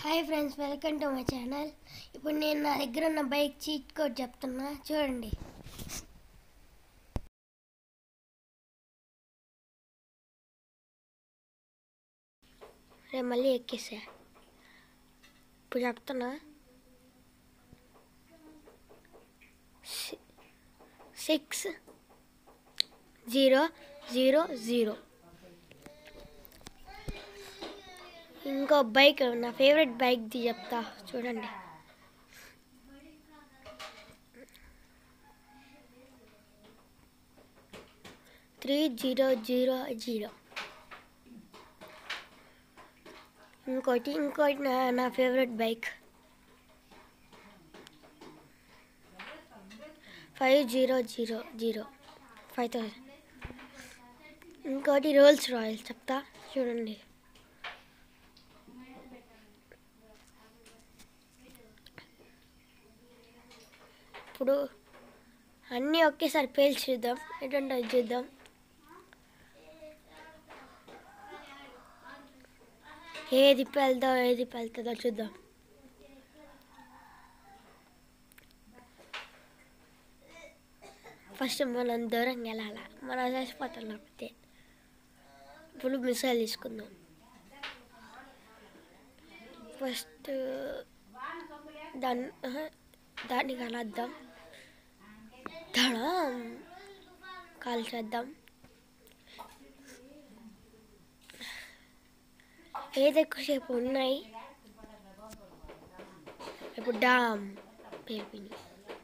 hi friends welcome to my channel ఇప్పుడు నేను నా దగ్గర ఉన్న బైక్ చీట్ కోడ్ చెప్తున్నా చూడండి రేపు మళ్ళీ ఎక్కేసా ఇప్పుడు చెప్తున్నా సి- సిక్స్ జీరో జీరో జీరో ఇంకో బైక్ నా ఫేవరెట్ బైక్ది చెప్తా చూడండి త్రీ జీరో జీరో జీరో ఇంకోటి ఇంకోటి నా నా favourite bike five zero zero zero five thousand ఇంకోటి రోల్స్ రాయల్ చెప్తా చూడండి ఇప్పుడు అన్నీ ఒకేసారి పేల్చి చూద్దాం ఎటువంటి చూద్దాం ఏది పెళ్తుందో ఏది పెళ్తుందో చూద్దాం ఫస్ట్ మనం దూరంగా వెళ్ళాల మనం చచ్చిపోతాం లేకపోతే ఇప్పుడు మిసైల్ తీసుకుందాం ఫస్ట్ దాన్ని ఆహా, దాన్ని కలద్దాం దడం కాల్ చేద్దాం ఏది ఎక్కువసేపు ఉన్నాయి ఇప్పుడు డామ్ పేర్పింది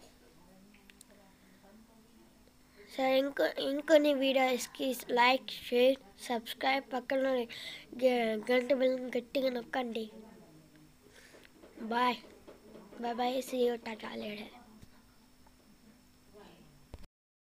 సరే ఇంకో ఇంకొన్ని వీడియోస్కి లైక్ షేర్ సబ్స్క్రైబ్ పక్కన గ- గంట బిల్ గట్టిగా నొక్కండి bye bye bye see you tata లేడే